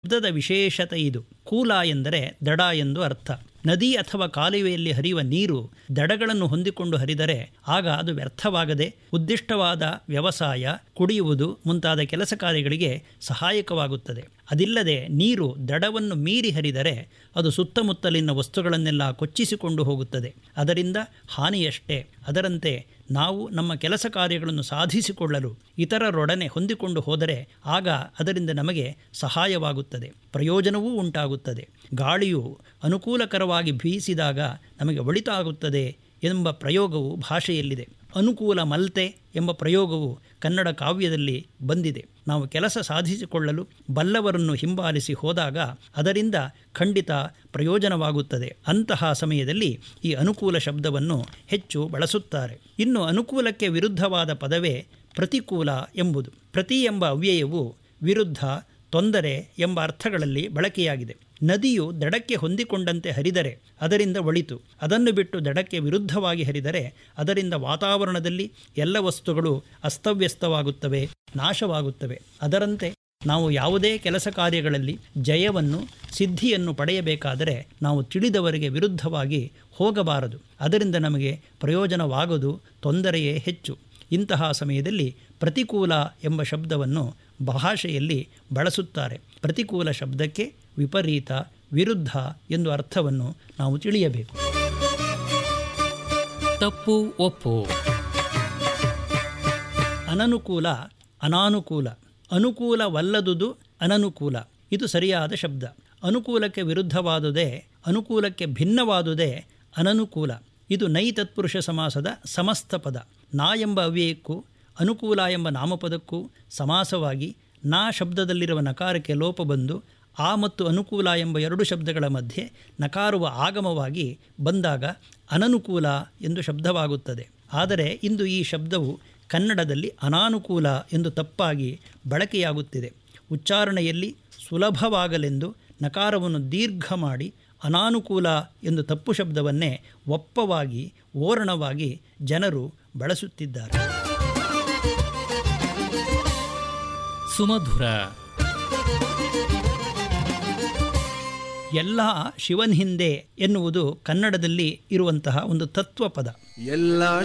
ಶಬ್ದದ ವಿಶೇಷತೆ ಇದು ಕೂಲ ಎಂದರೆ ದಡ ಎಂದು ಅರ್ಥ ನದಿ ಅಥವಾ ಕಾಲುವೆಯಲ್ಲಿ ಹರಿಯುವ ನೀರು ದಡಗಳನ್ನು ಹೊಂದಿಕೊಂಡು ಹರಿದರೆ ಆಗ ಅದು ವ್ಯರ್ಥವಾಗದೆ ಉದ್ದಿಷ್ಟವಾದ ವ್ಯವಸಾಯ ಕುಡಿಯುವುದು ಮುಂತಾದ ಕೆಲಸ ಕಾರ್ಯಗಳಿಗೆ ಸಹಾಯಕವಾಗುತ್ತದೆ ಅದಿಲ್ಲದೆ ನೀರು ದಡವನ್ನು ಮೀರಿ ಹರಿದರೆ ಅದು ಸುತ್ತಮುತ್ತಲಿನ ವಸ್ತುಗಳನ್ನೆಲ್ಲ ಕೊಚ್ಚಿಸಿಕೊಂಡು ಹೋಗುತ್ತದೆ ಅದರಿಂದ ಹಾನಿಯಷ್ಟೇ ಅದರಂತೆ ನಾವು ನಮ್ಮ ಕೆಲಸ ಕಾರ್ಯಗಳನ್ನು ಸಾಧಿಸಿಕೊಳ್ಳಲು ಇತರರೊಡನೆ ಹೊಂದಿಕೊಂಡು ಹೋದರೆ ಆಗ ಅದರಿಂದ ನಮಗೆ ಸಹಾಯವಾಗುತ್ತದೆ ಪ್ರಯೋಜನವೂ ಉಂಟಾಗುತ್ತದೆ ಗಾಳಿಯು ಅನುಕೂಲಕರವಾಗಿ ಬೀಸಿದಾಗ ನಮಗೆ ಒಳಿತಾಗುತ್ತದೆ ಎಂಬ ಪ್ರಯೋಗವು ಭಾಷೆಯಲ್ಲಿದೆ ಅನುಕೂಲ ಮಲ್ತೆ ಎಂಬ ಪ್ರಯೋಗವು ಕನ್ನಡ ಕಾವ್ಯದಲ್ಲಿ ಬಂದಿದೆ ನಾವು ಕೆಲಸ ಸಾಧಿಸಿಕೊಳ್ಳಲು ಬಲ್ಲವರನ್ನು ಹಿಂಬಾಲಿಸಿ ಹೋದಾಗ ಅದರಿಂದ ಖಂಡಿತ ಪ್ರಯೋಜನವಾಗುತ್ತದೆ ಅಂತಹ ಸಮಯದಲ್ಲಿ ಈ ಅನುಕೂಲ ಶಬ್ದವನ್ನು ಹೆಚ್ಚು ಬಳಸುತ್ತಾರೆ ಇನ್ನು ಅನುಕೂಲಕ್ಕೆ ವಿರುದ್ಧವಾದ ಪದವೇ ಪ್ರತಿಕೂಲ ಎಂಬುದು ಪ್ರತಿ ಎಂಬ ಅವ್ಯಯವು ವಿರುದ್ಧ ತೊಂದರೆ ಎಂಬ ಅರ್ಥಗಳಲ್ಲಿ ಬಳಕೆಯಾಗಿದೆ ನದಿಯು ದಡಕ್ಕೆ ಹೊಂದಿಕೊಂಡಂತೆ ಹರಿದರೆ ಅದರಿಂದ ಒಳಿತು ಅದನ್ನು ಬಿಟ್ಟು ದಡಕ್ಕೆ ವಿರುದ್ಧವಾಗಿ ಹರಿದರೆ ಅದರಿಂದ ವಾತಾವರಣದಲ್ಲಿ ಎಲ್ಲ ವಸ್ತುಗಳು ಅಸ್ತವ್ಯಸ್ತವಾಗುತ್ತವೆ ನಾಶವಾಗುತ್ತವೆ ಅದರಂತೆ ನಾವು ಯಾವುದೇ ಕೆಲಸ ಕಾರ್ಯಗಳಲ್ಲಿ ಜಯವನ್ನು ಸಿದ್ಧಿಯನ್ನು ಪಡೆಯಬೇಕಾದರೆ ನಾವು ತಿಳಿದವರಿಗೆ ವಿರುದ್ಧವಾಗಿ ಹೋಗಬಾರದು ಅದರಿಂದ ನಮಗೆ ಪ್ರಯೋಜನವಾಗದು ತೊಂದರೆಯೇ ಹೆಚ್ಚು ಇಂತಹ ಸಮಯದಲ್ಲಿ ಪ್ರತಿಕೂಲ ಎಂಬ ಶಬ್ದವನ್ನು ಭಾಷೆಯಲ್ಲಿ ಬಳಸುತ್ತಾರೆ ಪ್ರತಿಕೂಲ ಶಬ್ದಕ್ಕೆ ವಿಪರೀತ ವಿರುದ್ಧ ಎಂದು ಅರ್ಥವನ್ನು ನಾವು ತಿಳಿಯಬೇಕು ತಪ್ಪು ಒಪ್ಪು ಅನನುಕೂಲ ಅನಾನುಕೂಲ ಅನುಕೂಲವಲ್ಲದುದು ಅನನುಕೂಲ ಇದು ಸರಿಯಾದ ಶಬ್ದ ಅನುಕೂಲಕ್ಕೆ ವಿರುದ್ಧವಾದುದೇ ಅನುಕೂಲಕ್ಕೆ ಭಿನ್ನವಾದುದೇ ಅನನುಕೂಲ ಇದು ನೈ ತತ್ಪುರುಷ ಸಮಾಸದ ಸಮಸ್ತ ಪದ ನಾ ಎಂಬ ಅವ್ಯಯಕ್ಕೂ ಅನುಕೂಲ ಎಂಬ ನಾಮಪದಕ್ಕೂ ಸಮಾಸವಾಗಿ ನಾ ಶಬ್ದದಲ್ಲಿರುವ ನಕಾರಕ್ಕೆ ಲೋಪ ಬಂದು ಆ ಮತ್ತು ಅನುಕೂಲ ಎಂಬ ಎರಡು ಶಬ್ದಗಳ ಮಧ್ಯೆ ನಕಾರುವ ಆಗಮವಾಗಿ ಬಂದಾಗ ಅನನುಕೂಲ ಎಂದು ಶಬ್ದವಾಗುತ್ತದೆ ಆದರೆ ಇಂದು ಈ ಶಬ್ದವು ಕನ್ನಡದಲ್ಲಿ ಅನಾನುಕೂಲ ಎಂದು ತಪ್ಪಾಗಿ ಬಳಕೆಯಾಗುತ್ತಿದೆ ಉಚ್ಚಾರಣೆಯಲ್ಲಿ ಸುಲಭವಾಗಲೆಂದು ನಕಾರವನ್ನು ದೀರ್ಘ ಮಾಡಿ ಅನಾನುಕೂಲ ಎಂದು ತಪ್ಪು ಶಬ್ದವನ್ನೇ ಒಪ್ಪವಾಗಿ ಓರಣವಾಗಿ ಜನರು ಬಳಸುತ್ತಿದ್ದಾರೆ ಸುಮಧುರ ಎಲ್ಲ ಶಿವನ್ ಹಿಂದೆ ಎನ್ನುವುದು ಕನ್ನಡದಲ್ಲಿ ಇರುವಂತಹ ಒಂದು ತತ್ವಪದ ಎಲ್ಲ